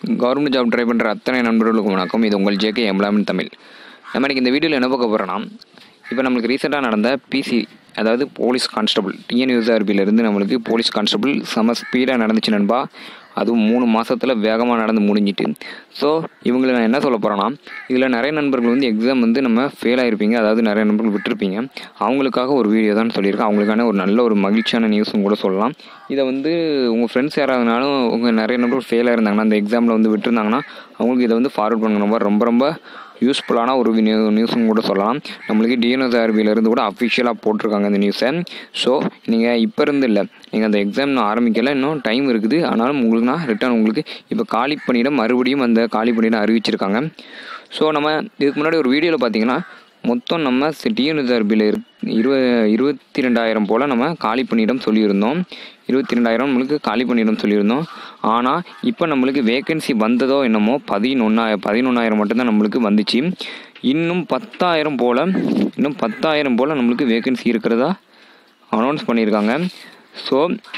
government job try பண்ணுற அத்தனை நண்பர்களுக்கும் வணக்கம் இது உங்கள் ஜேகே எம்ப்ளாய்மெண்ட் தமிழ் நம்ம இன்னைக்கு இந்த வீடியோவில் என்ன பார்க்க போகிறோன்னா இப்போ நம்மளுக்கு ரீசெண்டாக நடந்த பிசி அதாவது போலீஸ் கான்ஸ்டபிள் டிஎன்யூஆர்பியிலேருந்து நம்மளுக்கு போலீஸ் கான்ஸ்டபிள் செம ஸ்பீடாக நடந்துச்சு நண்பா அதுவும் மூணு மாதத்தில் வேகமாக நடந்து முடிஞ்சிட்டு ஸோ இவங்களை நான் என்ன சொல்ல போகிறேன்னா இதில் நிறைய நண்பர்கள் வந்து எக்ஸாம் வந்து நம்ம ஃபெயில் ஆகிருப்பீங்க அதாவது நிறைய நண்பர்கள் விட்டுருப்பீங்க அவங்களுக்காக ஒரு வீடியோ தான் சொல்லியிருக்கேன் அவங்களுக்கான ஒரு நல்ல ஒரு மகிழ்ச்சியான நியூஸும் கூட சொல்லலாம் இதை வந்து உங்கள் ஃப்ரெண்ட்ஸ் யாராவதுனாலும் உங்கள் நிறைய நண்பர்கள் ஃபெயில் ஆயிருந்தாங்கன்னா அந்த எக்ஸாமில் வந்து விட்டுருந்தாங்கன்னா அவங்களுக்கு இதை வந்து ஃபார்வர்ட் பண்ணுங்க ரொம்ப ரொம்ப யூஸ்ஃபுல்லான ஒரு நியூ நியூஸ்னு கூட சொல்லலாம் நம்மளுக்கு டிஎன்எஸ்ஆர்பியிலேருந்து கூட அஃபிஷியலாக போட்டிருக்காங்க இந்த நியூஸை ஸோ நீங்கள் இப்போ இருந்து இல்லை நீங்கள் அந்த எக்ஸாம் ஆரம்பிக்கல இன்னும் டைம் இருக்குது ஆனாலும் உங்களுக்கு நான் ரிட்டர்ன் உங்களுக்கு இப்போ காலி பணியிடம் மறுபடியும் அந்த காலி பணியிடம் அறிவிச்சிருக்காங்க ஸோ நம்ம இதுக்கு முன்னாடி ஒரு வீடியோவில் பார்த்தீங்கன்னா மொத்தம் நம்ம டிஎன்எஸ்ஆர்பியில் இருவ இருபத்தி ரெண்டாயிரம் போல் நம்ம காலி பணியிடம் சொல்லியிருந்தோம் இருபத்தி ரெண்டாயிரம் நம்மளுக்கு காலி பணியிடம் சொல்லியிருந்தோம் ஆனால் இப்போ நம்மளுக்கு வேகன்சி வந்ததோ என்னமோ பதினொன்னாயிரம் பதினொன்றாயிரம் மட்டும்தான் நம்மளுக்கு வந்துச்சு இன்னும் பத்தாயிரம் போல் இன்னும் பத்தாயிரம் போல் நம்மளுக்கு வேகன்சி இருக்கிறதா அனௌன்ஸ் பண்ணியிருக்காங்க ஸோ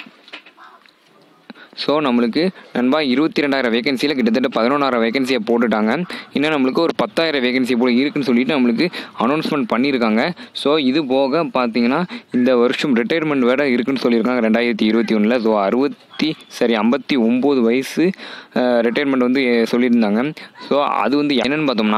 ஸோ நம்மளுக்கு நண்பா இருபத்தி ரெண்டாயிரம் வேகன்சியில் கிட்டத்தட்ட பதினொன்றாயிரம் வேகன்சியை போட்டுட்டாங்க இன்னும் நம்மளுக்கு ஒரு பத்தாயிரம் வேகன்சி போல் இருக்குன்னு சொல்லிட்டு நம்மளுக்கு அனௌன்ஸ்மெண்ட் பண்ணியிருக்காங்க ஸோ இது போக பார்த்தீங்கன்னா இந்த வருஷம் ரிட்டையர்மெண்ட் வேறு இருக்குன்னு சொல்லியிருக்காங்க ரெண்டாயிரத்தி இருபத்தி ஒன்றில் ஸோ அறுபத்தி சரி ஐம்பத்தி ஒம்பது வயசு ரிட்டையர்மெண்ட் வந்து சொல்லியிருந்தாங்க ஸோ அது வந்து என்னென்னு பார்த்தோம்னா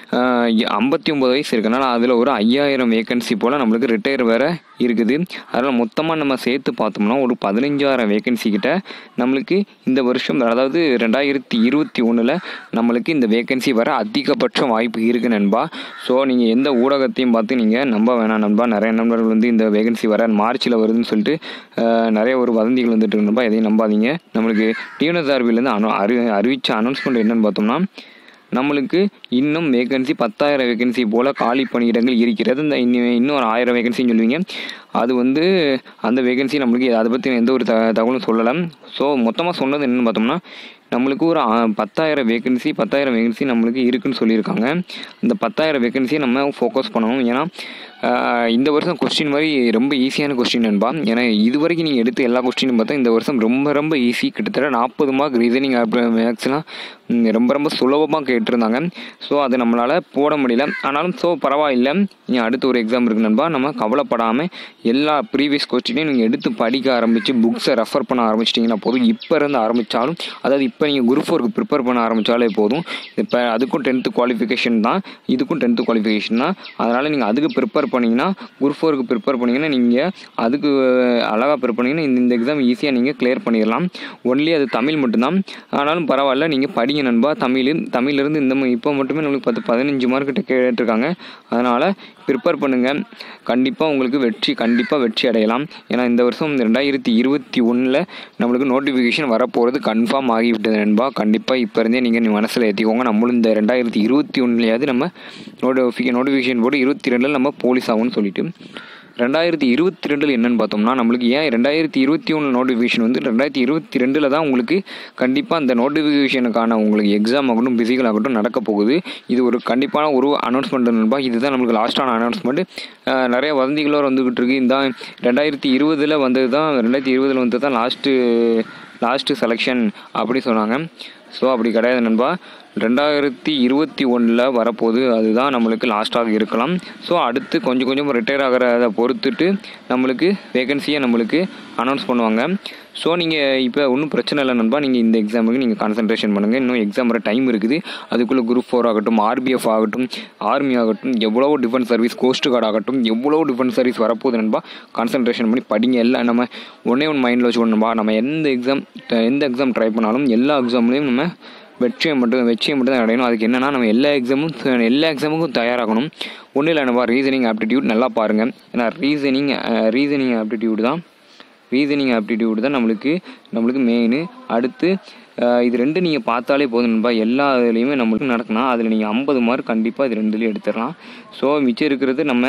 ஐம்பத்தி ஒம்பது வயசு இருக்கனால அதில் ஒரு ஐயாயிரம் வேகன்சி போல் நம்மளுக்கு ரிட்டையர் வேறு இருக்குது அதனால் மொத்தமாக நம்ம சேர்த்து பார்த்தோம்னா ஒரு பதினஞ்சாயிரம் வேகன்சி கிட்ட நம்மளுக்கு இந்த வருஷம் அதாவது ரெண்டாயிரத்தி இருபத்தி ஒன்றில் நம்மளுக்கு இந்த வேகன்சி வர அதிகபட்ச வாய்ப்பு இருக்குது நண்பா ஸோ நீங்கள் எந்த ஊடகத்தையும் பார்த்து நீங்கள் நம்ப வேணாம் நண்பா நிறைய நண்பர்கள் வந்து இந்த வேகன்சி வர மார்ச்சில் வருதுன்னு சொல்லிட்டு நிறைய ஒரு வதந்திகள் வந்துட்டு இருக்கு நண்பா எதையும் நம்பாதீங்க நம்மளுக்கு டிஎன்எஸ்ஆர்பிலேருந்து அனௌ அறி அறிவித்த அனௌன்ஸ்மெண்ட் என்னென்னு பார்த்தோம்னா நம்மளுக்கு இன்னும் வேகன்சி பத்தாயிரம் வேகன்சி போல் காலி பணியிடங்கள் இருக்கிறது இந்த இன்னும் இன்னும் ஒரு ஆயிரம் வேகன்சின்னு சொல்லுவீங்க அது வந்து அந்த வேகன்சி நம்மளுக்கு அதை பற்றி எந்த ஒரு த தகவலும் சொல்லலை ஸோ மொத்தமாக சொன்னது என்னென்னு பார்த்தோம்னா நம்மளுக்கு ஒரு பத்தாயிரம் வேகன்சி பத்தாயிரம் வேகன்சி நம்மளுக்கு இருக்குன்னு சொல்லியிருக்காங்க இந்த பத்தாயிரம் வேகன்சியை நம்ம ஃபோக்கஸ் பண்ணணும் ஏன்னா இந்த வருஷம் கொஸ்டின் மாதிரி ரொம்ப ஈஸியான கொஸ்டின் நண்பா ஏன்னா இது வரைக்கும் நீங்கள் எடுத்த எல்லா கொஸ்டினும் பார்த்தா இந்த வருஷம் ரொம்ப ரொம்ப ஈஸி கிட்டத்தட்ட நாற்பது மார்க் ரீசனிங் மேக்ஸ்லாம் ரொம்ப ரொம்ப சுலபமாக கேட்டிருந்தாங்க ஸோ அது நம்மளால் போட முடியல ஆனாலும் ஸோ பரவாயில்லை இனி அடுத்த ஒரு எக்ஸாம் இருக்கு நண்பா நம்ம கவலைப்படாமல் எல்லா ப்ரீவியஸ் கொஸ்டினையும் நீங்கள் எடுத்து படிக்க ஆரம்பித்து புக்ஸை ரெஃபர் பண்ண ஆரம்பிச்சிட்டிங்கன்னா போதும் இப்போ இருந்து ஆரம்பித்தாலும் அதாவது இப்போ நீங்கள் குரூப் ஃபோருக்கு ப்ரிப்பேர் பண்ண ஆரம்பித்தாலே போதும் இப்போ அதுக்கும் டென்த்து குவாலிஃபிகேஷன் தான் இதுக்கும் டென்த்து குவாலிஃபிகேஷன் தான் அதனால் நீங்கள் அதுக்கு ப்ரிப்பேர் பண்ணிங்கன்னா குரூப் ஃபோருக்கு ப்ரிப்பேர் பண்ணிங்கன்னா நீங்கள் அதுக்கு அழகாக ப்ரிப்பேர் பண்ணிங்கன்னா இந்த இந்த எக்ஸாம் ஈஸியாக நீங்கள் கிளியர் பண்ணிடலாம் ஒன்லி அது தமிழ் மட்டும்தான் ஆனாலும் பரவாயில்ல நீங்கள் படிங்க நண்பா தமிழ் தமிழ்லேருந்து இந்த இப்போ மட்டுமே நம்மளுக்கு பத்து பதினஞ்சு மார்க் கிட்ட கேட்டிருக்காங்க அதனால் ப்ரிப்பேர் பண்ணுங்கள் கண்டிப்பாக உங்களுக்கு வெற்றி கண்டிப்பாக வெற்றி அடையலாம் ஏன்னா இந்த வருஷம் ரெண்டாயிரத்தி இருபத்தி ஒன்றில் நம்மளுக்கு நோட்டிஃபிகேஷன் வரப்போகிறது கன்ஃபார்ம் ஆகிவிட்டது நண்பா கண்டிப்பாக இப்போ இருந்தே நீங்கள் மனசில் ஏற்றிக்கோங்க நம்மளும் இந்த ரெண்டாயிரத்தி இருபத்தி ஒன்றுலையாவது நம்ம நோட்டிஃபிகே நோட்டிஃபிகேஷன் போட்டு இருபத்தி ரெண்டில் நம்ம போலீஸ் ஆகும்னு சொல்லிட்டு ரெண்டாயிரத்தி இருபத்தி ரெண்டில் என்னென்னு பார்த்தோம்னா நம்மளுக்கு ஏன் ரெண்டாயிரத்தி இருபத்தி ஒன்று நோட்டிஃபிகேஷன் வந்து ரெண்டாயிரத்தி இருபத்தி ரெண்டில் தான் உங்களுக்கு கண்டிப்பாக அந்த நோட்டிஃபிகேஷனுக்கான உங்களுக்கு எக்ஸாம் ஆகட்டும் பிசிக்கல் ஆகட்டும் நடக்க போகுது இது ஒரு கண்டிப்பான ஒரு அனௌன்ஸ்மெண்ட் நண்பா இதுதான் நம்மளுக்கு லாஸ்ட்டான அனௌன்ஸ்மெண்ட் நிறைய வதந்திகளோடு வந்துக்கிட்டு இருக்கு இந்த ரெண்டாயிரத்தி இருபதில் வந்தது தான் ரெண்டாயிரத்தி இருபதில் வந்தது தான் லாஸ்ட்டு லாஸ்ட்டு செலெக்ஷன் அப்படி சொன்னாங்க ஸோ அப்படி கிடையாது நண்பா ரெண்டாயிரத்தி இருபத்தி ஒன்றில் வரப்போகுது அதுதான் நம்மளுக்கு லாஸ்ட்டாக இருக்கலாம் ஸோ அடுத்து கொஞ்சம் கொஞ்சம் ரிட்டையர் ஆகிறத பொறுத்துட்டு நம்மளுக்கு வேகன்சியை நம்மளுக்கு அனௌன்ஸ் பண்ணுவாங்க ஸோ நீங்கள் இப்போ ஒன்றும் பிரச்சனை இல்லை நண்பா நீங்கள் இந்த எக்ஸாமுக்கு நீங்கள் கான்சன்ட்ரேஷன் பண்ணுங்கள் இன்னும் எக்ஸாம் வர டைம் இருக்குது அதுக்குள்ளே குரூப் ஃபோர் ஆகட்டும் ஆர்பிஎஃப் ஆகட்டும் ஆர்மி ஆகட்டும் எவ்வளோ டிஃபென்ஸ் சர்வீஸ் கோஸ்ட் கார்டு ஆகட்டும் எவ்வளோ டிஃபென்ஸ் சர்வீஸ் வரப்போகுது நண்பா கான்சன்ட்ரேஷன் பண்ணி படிங்க எல்லாம் நம்ம ஒன்றே ஒன்று மைண்டில் வச்சுக்கணும்பா நம்ம எந்த எக்ஸாம் எந்த எக்ஸாம் ட்ரை பண்ணாலும் எல்லா எக்ஸாம்லேயும் நம்ம வெற்றியை மட்டும் வெற்றியை மட்டும் தான் அடையணும் அதுக்கு என்னென்னா நம்ம எல்லா எக்ஸாமும் எல்லா எக்ஸாமுக்கும் தயாராகணும் ஒன்றும் இல்லை நம்ம ரீசனிங் ஆப்டிடியூட் நல்லா பாருங்கள் ஏன்னா ரீசனிங் ரீசனிங் ஆப்டிடியூட் தான் ரீசனிங் ஆப்டிடியூட் தான் நம்மளுக்கு நம்மளுக்கு மெயின் அடுத்து இது ரெண்டு நீங்கள் பார்த்தாலே போதும் நண்பா எல்லா இதுலேயுமே நம்மளுக்கு நடக்கணும் அதில் நீங்கள் ஐம்பது மார்க் கண்டிப்பாக இது ரெண்டுலேயும் எடுத்துடலாம் ஸோ மிச்சம் இருக்கிறது நம்ம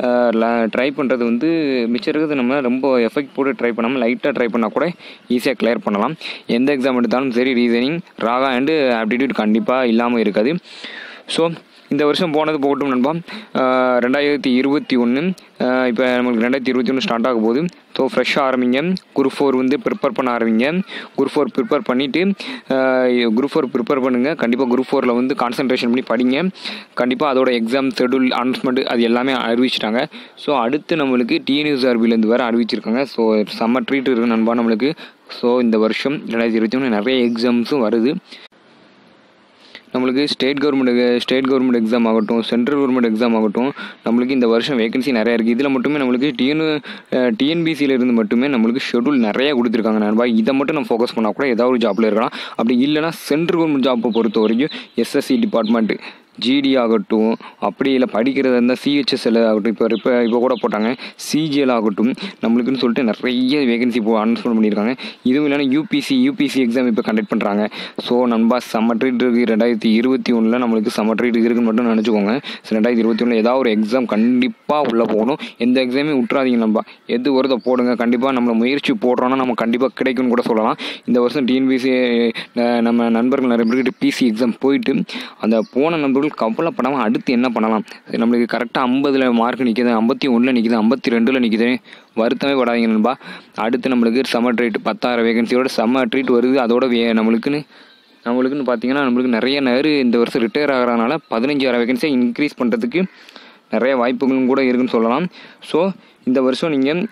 ட்ரை பண்ணுறது வந்து மிச்சம் இருக்கிறது நம்ம ரொம்ப எஃபெக்ட் போட்டு ட்ரை பண்ணாமல் லைட்டாக ட்ரை பண்ணால் கூட ஈஸியாக கிளியர் பண்ணலாம் எந்த எக்ஸாம் எடுத்தாலும் சரி ரீசனிங் ராகா அண்டு ஆப்டிடியூட் கண்டிப்பாக இல்லாமல் இருக்காது ஸோ இந்த வருஷம் போனது போகட்டும் நண்பா ரெண்டாயிரத்தி இருபத்தி ஒன்று இப்போ நம்மளுக்கு ரெண்டாயிரத்தி இருபத்தி ஒன்று ஸ்டார்ட் ஆக போகுது ஸோ ஃப்ரெஷ்ஷாக ஆரம்பிங்க குரூப் ஃபோர் வந்து ப்ரிப்பேர் பண்ண ஆரம்பிங்க குரூப் ஃபோர் ப்ரிப்பேர் பண்ணிவிட்டு குரூப் ஃபோர் ப்ரிப்பேர் பண்ணுங்கள் கண்டிப்பாக குரூப் ஃபோரில் வந்து கான்சன்ட்ரேஷன் பண்ணி படிங்க கண்டிப்பாக அதோட எக்ஸாம் ஷெடியூல் அனௌன்ஸ்மெண்ட் அது எல்லாமே அறிவிச்சிட்டாங்க ஸோ அடுத்து நம்மளுக்கு டிஎன்யூஆர்பிலேருந்து வேறு அறிவிச்சிருக்காங்க ஸோ செம்ம ட்ரீட் இருக்கு நண்பா நம்மளுக்கு ஸோ இந்த வருஷம் ரெண்டாயிரத்தி இருபத்தி ஒன்று நிறைய எக்ஸாம்ஸும் வருது நம்மளுக்கு state government state government exam ஆகட்டும் சென்ட்ரல் கவர்மெண்ட் எக்ஸாம் ஆகட்டும் நம்மளுக்கு இந்த வருஷம் வேகன்சி நிறையா இருக்குது இதில் மட்டுமே நம்மளுக்கு டிஎன் டிஎன்பிசியில் இருந்து மட்டுமே நம்மளுக்கு ஷெடியூல் நிறைய கொடுத்துருக்காங்க நண்பா இதை மட்டும் நம்ம ஃபோக்கஸ் பண்ணால் கூட ஏதாவது ஒரு ஜாப்பில் இருக்கலாம் அப்படி இல்லைனா சென்ட்ரல் கவர்மெண்ட் ஜாப்பை பொறுத்த வரைக்கும் எஸ்எஸ்சி டிபார்ட்மெண்ட் ஜிடி ஆகட்டும் அப்படி இல்லை படிக்கிறதா இருந்தால் சிஹெச்எஸ்எல் ஆகட்டும் இப்போ இப்போ இப்போ கூட போட்டாங்க சிஜிஎல் ஆகட்டும் நம்மளுக்குன்னு சொல்லிட்டு நிறைய வேகன்சி இப்போ அனௌன்ஸ்மெண்ட் பண்ணியிருக்காங்க இதுவும் இல்லைனா யூபிசி யூபிசி எக்ஸாம் இப்போ கண்டக்ட் பண்ணுறாங்க ஸோ நண்பா சம்ம ட்ரீட் இருக்குது ரெண்டாயிரத்தி இருபத்தி ஒன்றில் நம்மளுக்கு சம்ம ட்ரீட் இருக்குன்னு மட்டும் நினச்சிக்கோங்க ஸோ ரெண்டாயிரத்தி இருபத்தி ஒன்றில் ஏதாவது ஒரு எக்ஸாம் கண்டிப்பாக உள்ளே போகணும் எந்த எக்ஸாமே விட்றாதீங்க நண்பா எது வருதோ போடுங்க கண்டிப்பாக நம்ம முயற்சி போடுறோன்னா நம்ம கண்டிப்பாக கிடைக்கும்னு கூட சொல்லலாம் இந்த வருஷம் டிஎன்பிசி நம்ம நண்பர்கள் நிறைய பேர்கிட்ட பிசி எக்ஸாம் போயிட்டு அந்த போன நண்பர்கள் கவலைப்படாமல் அடுத்து என்ன பண்ணலாம் நம்மளுக்கு கரெக்டாக ஐம்பதில் மார்க் நிற்கிது ஐம்பத்தி ஒன்றில் நிற்கிது ஐம்பத்தி ரெண்டில் நிற்கிது வருத்தமே படாதீங்க நண்பா அடுத்து நம்மளுக்கு சம்மர் ட்ரீட் பத்தாயிரம் வேகன்சியோட சம்மர் ட்ரீட் வருது அதோட வே நம்மளுக்குன்னு நம்மளுக்குன்னு பார்த்தீங்கன்னா நம்மளுக்கு நிறைய நேரு இந்த வருஷம் ரிட்டையர் ஆகிறதுனால பதினஞ்சாயிரம் வேகன்சியை இன்க்ரீஸ் பண்ணுறதுக்கு நிறைய வாய்ப்புகளும் கூட இருக்குன்னு சொல்லலாம் ஸோ இந்த வருஷம் நீங்கள்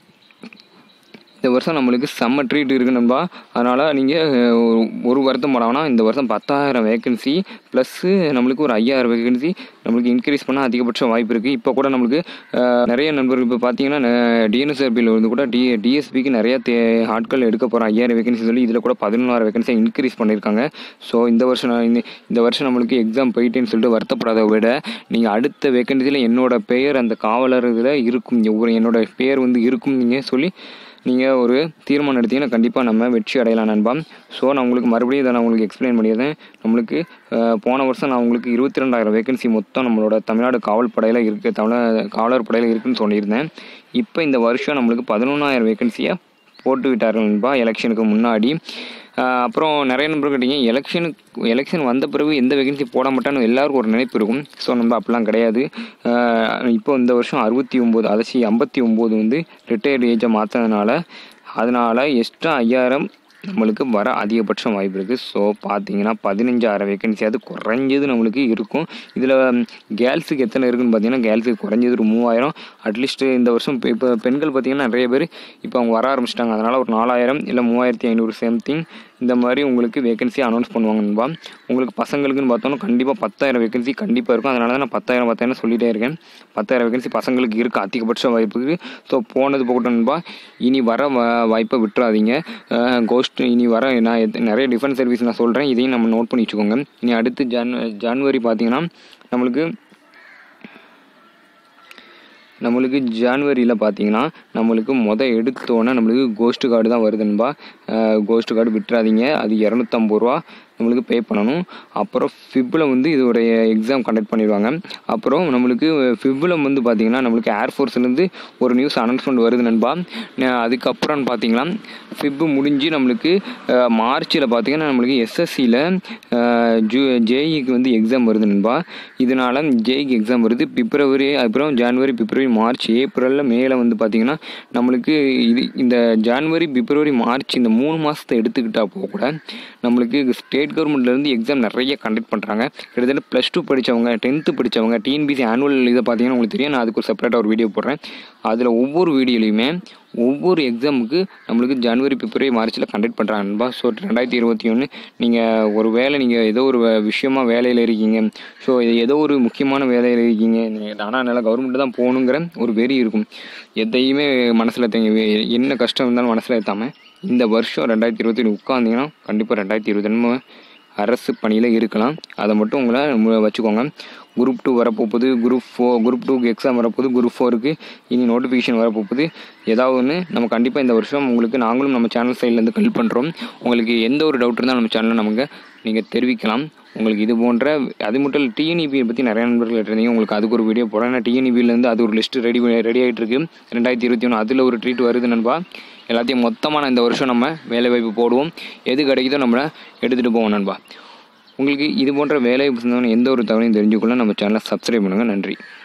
இந்த வருஷம் நம்மளுக்கு செம்ம ட்ரீட் இருக்கு நண்பா அதனால் நீங்கள் ஒரு வருத்தம் போடாமனா இந்த வருஷம் பத்தாயிரம் வேகன்சி ப்ளஸ்ஸு நம்மளுக்கு ஒரு ஐயாயிரம் வேகன்சி நம்மளுக்கு இன்க்ரீஸ் பண்ண அதிகபட்ச வாய்ப்பு இருக்குது இப்போ கூட நம்மளுக்கு அஹ், நிறைய நண்பர்கள் இப்போ பார்த்தீங்கன்னா டிஎன்எஸ்ஆர்பியில் வந்து கூட டி டிஎஸ்பிக்கு நிறைய தே ஆட்கள் எடுக்க போகிறோம் ஐயாயிரம் வேகன்சி சொல்லி இதில் கூட பதினொன்றாயிரம் வேகன்சியை இன்க்ரீஸ் பண்ணியிருக்காங்க ஸோ இந்த வருஷம் நான் இந்த இந்த வருஷம் நம்மளுக்கு எக்ஸாம் போயிட்டேன்னு சொல்லிட்டு வருத்தப்படாத விட நீங்கள் அடுத்த வேகன்சியில் என்னோட பெயர் அந்த காவலர் இதில் இருக்கும் ஒரு என்னோட பெயர் வந்து இருக்கும் நீங்கள் சொல்லி நீங்கள் ஒரு தீர்மானம் எடுத்தீங்கன்னா கண்டிப்பாக நம்ம வெற்றி அடையலாம் நண்பா ஸோ நான் உங்களுக்கு மறுபடியும் இதை நான் உங்களுக்கு எக்ஸ்பிளைன் பண்ணியிருந்தேன் நம்மளுக்கு அஹ், போன வருஷம் நான் உங்களுக்கு இருபத்தி ரெண்டாயிரம் வேகன்சி மொத்தம் நம்மளோட தமிழ்நாடு காவல் படையில் இருக்குது தமிழ் காவலர் படையில் இருக்குன்னு சொல்லியிருந்தேன் இப்போ இந்த வருஷம் நம்மளுக்கு பதினொன்றாயிரம் வேகன்சியை போட்டு விட்டார்கள் நண்பா எலெக்ஷனுக்கு முன்னாடி ஆஹ் அப்புறம் நிறைய நம்பர் கேட்டீங்க எலெக்ஷனுக்கு எலெக்ஷன் வந்த பிறகு எந்த வேகன்சி போட மாட்டான்னு எல்லாருக்கும் ஒரு நினைப்பு இருக்கும் ஸோ நம்ம அப்படிலாம் கிடையாது ஆஹ் இப்போ இந்த வருஷம் அறுபத்தி ஒம்பது அதாச்சு ஐம்பத்தி ஒம்பது வந்து ரிட்டையர்டு ஏஜை மாற்றினதுனால அதனால் எக்ஸ்ட்ரா ஐயாயிரம் நம்மளுக்கு வர அதிகபட்சம் வாய்ப்பு இருக்குது ஸோ பார்த்தீங்கன்னா பதினஞ்சாயிரம் வேகன்சி அது குறைஞ்சது நம்மளுக்கு இருக்கும் இதில் கேர்ள்ஸுக்கு எத்தனை இருக்குன்னு பார்த்தீங்கன்னா கேர்ள்ஸுக்கு குறைஞ்சது ஒரு மூவாயிரம் அட்லீஸ்ட் இந்த வருஷம் இப்போ இப்போ பெண்கள் பார்த்தீங்கன்னா நிறைய பேர் இப்போ அவங்க வர ஆரம்பிச்சிட்டாங்க அதனால் ஒரு நாலாயிரம் இல்லை மூவாயிரத்தி ஐநூறு சம்திங் இந்த மாதிரி உங்களுக்கு வேகன்சி அனௌன்ஸ் பண்ணுவாங்க நண்பா உங்களுக்கு பசங்களுக்குன்னு பார்த்தோன்னா கண்டிப்பாக பத்தாயிரம் வேகன்சி கண்டிப்பாக இருக்கும் அதனால தான் நான் பத்தாயிரம் பத்தாயிரம் சொல்லிட்டே இருக்கேன் பத்தாயிரம் வேகன்சி பசங்களுக்கு இருக்குது அதிகபட்ச வாய்ப்புக்கு ஸோ போனது போகட்டும் நண்பா இனி வர வ- வாய்ப்பை விட்டுறாதீங்க கோஸ்ட் இனி வர நான் எத்- நிறைய டிஃபென்ஸ் சர்வீஸ் நான் சொல்கிறேன் இதையும் நம்ம நோட் பண்ணி வச்சுக்கோங்க இனி அடுத்து ஜன் ஜனவரி பார்த்தீங்கன்னா நம்மளுக்கு நம்மளுக்கு ஜான்வரியில் பார்த்தீங்கன்னா நம்மளுக்கு மொதல் எடுத்தோன்னே நம்மளுக்கு கோஸ்ட் கார்டு தான் வருதுன்பா கோஸ்ட் கார்டு விட்டுறாதீங்க அது இரநூத்தம்பது ரூபா நம்மளுக்கு பே பண்ணணும் அப்புறம் ஃபிப்பில் வந்து இதோடைய எக்ஸாம் கண்டக்ட் பண்ணிடுவாங்க அப்புறம் நம்மளுக்கு ஃபிப்பில் வந்து பார்த்தீங்கன்னா நம்மளுக்கு ஏர்ஃபோர்ஸ்லேருந்து ஒரு நியூஸ் அனௌன்ஸ்மெண்ட் வருது நண்பா ந- அதுக்கப்புறம் பார்த்தீங்கன்னா ஃபிப்பு முடிஞ்சு நம்மளுக்கு மார்ச்சில் பார்த்தீங்கன்னா நம்மளுக்கு எஸ்எஸ்சியில் ஜூ ஜேஇக்கு வந்து எக்ஸாம் வருது நண்பா இதனால ஜேஇக்கு எக்ஸாம் வருது பிப்ரவரி அப்புறம் ஜனவரி பிப்ரவரி மார்ச் ஏப்ரலில் மேல வந்து பார்த்தீங்கன்னா நம்மளுக்கு இது இந்த ஜனவரி பிப்ரவரி மார்ச் இந்த மூணு மாதத்தை எடுத்துக்கிட்டா போக கூட நம்மளுக்கு ஸ்டேட் கவர்மெண்ட்லேருந்து எக்ஸாம் நிறைய கண்டக்ட் பண்ணுறாங்க கிட்டத்தட்ட ப்ளஸ் டூ படித்தவங்க டென்த்து படித்தவங்க டிஎன்பிசி ஆனுவல் இதை பார்த்தீங்கன்னா உங்களுக்கு தெரியும் நான் அதுக்கு ஒரு செப்பரேட்டாக ஒரு வீடியோ போடுறேன் அதில் ஒவ்வொரு வீடியோலையுமே ஒவ்வொரு எக்ஸாமுக்கு நம்மளுக்கு ஜனவரி பிப்ரவரி மார்ச்சில் கண்டக்ட் பண்ணுறாங்க நண்பா ஸோ ரெண்டாயிரத்தி இருபத்தி ஒன்று நீங்கள் ஒரு வேலை நீங்கள் ஏதோ ஒரு வே- விஷயமா வேலையில் இருக்கீங்க ஸோ ஏதோ ஒரு முக்கியமான வேலையில் இருக்கீங்க நீங்கள் ஆனால் என்னால் கவர்மெண்ட் தான் போகணுங்கிற ஒரு வெறி இருக்கும் எதையுமே மனசில் தேங்க என்ன கஷ்டம் இருந்தாலும் மனசில் ஏற்றாமல் இந்த வருஷம் ரெண்டாயிரத்தி இருபத்தி ஒன்று உட்காந்தீங்கன்னா கண்டிப்பாக ரெண்டாயிரத்தி இருபத்தி ஒன்று அரசு பணியில் இருக்கலாம் அதை மட்டும் உங்களை மு- வச்சுக்கோங்க குரூப் டூ வரப்போகுது குரூப் ஃபோ குரூப் டூக்கு எக்ஸாம் வரப்போகுது குரூப் ஃபோருக்கு இனி நோட்டிஃபிகேஷன் வரப்போகுது ஏதாவது ஒன்று நம்ம கண்டிப்பாக இந்த வருஷம் உங்களுக்கு நாங்களும் நம்ம சேனல் சைட்லேருந்து ஹெல்ப் பண்ணுறோம் உங்களுக்கு எந்த ஒரு டவுட் இருந்தாலும் நம்ம சேனலில் நமக்கு நீங்கள் தெரிவிக்கலாம் உங்களுக்கு இது போன்ற அது மட்டும் இல்லை டிஎன்இபியை பற்றி நிறைய நண்பர்கள் இருந்தீங்க உங்களுக்கு அதுக்கு ஒரு வீடியோ போடுறேன் ஏன்னா டிஎன்இபியிலேருந்து அது ஒரு லிஸ்ட் ரெடி ரெடி ஆகிட்டு இருக்கு ரெண்டாயிரத்தி இருபத்தி ஒன்று அதில் ஒரு ட்ரீட் வருது நண்பா எல்லாத்தையும் மொத்தமாக இந்த வருஷம் நம்ம வேலைவாய்ப்பு போடுவோம் எது கிடைக்குதோ நம்மளை எடுத்துகிட்டு போவோம் நண்பா உங்களுக்கு இது போன்ற வேலைவாய்ப்பு சம்பந்தமான எந்த ஒரு தகவலையும் தெரிஞ்சுக்கொள்ள நம்ம சேனலை சப்ஸ்கிரைப் பண்ணுங்கள் நன்றி